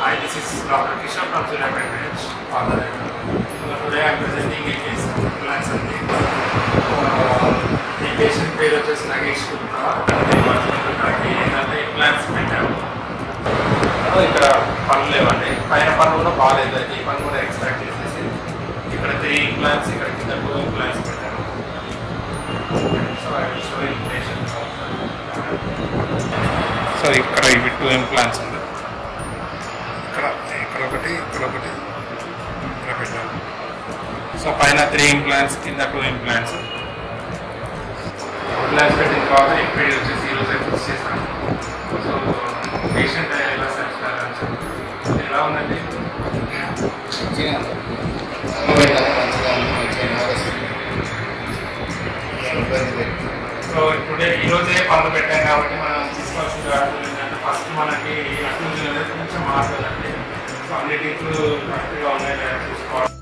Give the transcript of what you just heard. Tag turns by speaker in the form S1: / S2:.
S1: Hi, this is Dr. Kishore from Suryapeట Branch, Father. So today I am presenting a case of implants and the ఈ patient పేరు వచ్చేసి నగేష్ గుప్తా గుప్తాకి ఏంటంటే implants పెట్టాము so ఇక్కడ పనులు లేవండి పైన పన్ను కూడా బాగాలేదు ఈ పన్ను కూడా ఎక్స్ట్రాక్ట్ చేసేసి ఇక్కడ త్రీ ఇంప్లాంట్స్ ఇక్కడ కింద టూ ఇంప్లాంట్స్ పెట్టాము so I will show in patient so ఇక్కడ ఇవి టూ ఇంప్లాంట్స్ ఉంది ఇక్కడ ఇక్కడ ఒకటి ఇక్కడ ఒకటి ఇక్కడ పెట్టాము సో పైన త్రీ ఇంప్లాంట్స్ కింద టూ ఇంప్లాంట్స్ ఇంప్లాంట్స్ పెట్టిన తర్వాత ఇప్పుడు వచ్చేసి ఈరోజు ఫిక్స్ చేస్తాను సో పేషెంట్ ఎలా సాటిస్ఫైడ్ అని చెప్పి ఎలా ఉందండి
S2: మంచిగా ఉంది. పెట్టాలి, మంచిగా ఉంది, మంచిగా నోరేస్తుంది. ఏం ఇబ్బంది లేదు.
S1: సో టుడే ఈ రోజే పనులు పెట్టాం కాబట్టి మనం తీసుకోవాల్సిన జాగ్రత్తలు ఏంటంటే ఫస్ట్ మనకి అక్యూజన్ అనేది కొంచెం మారుతుందండి సో అన్నిటికీ కరెక్ట్గా ఉన్నాయి లేదా చూసుకోవాలి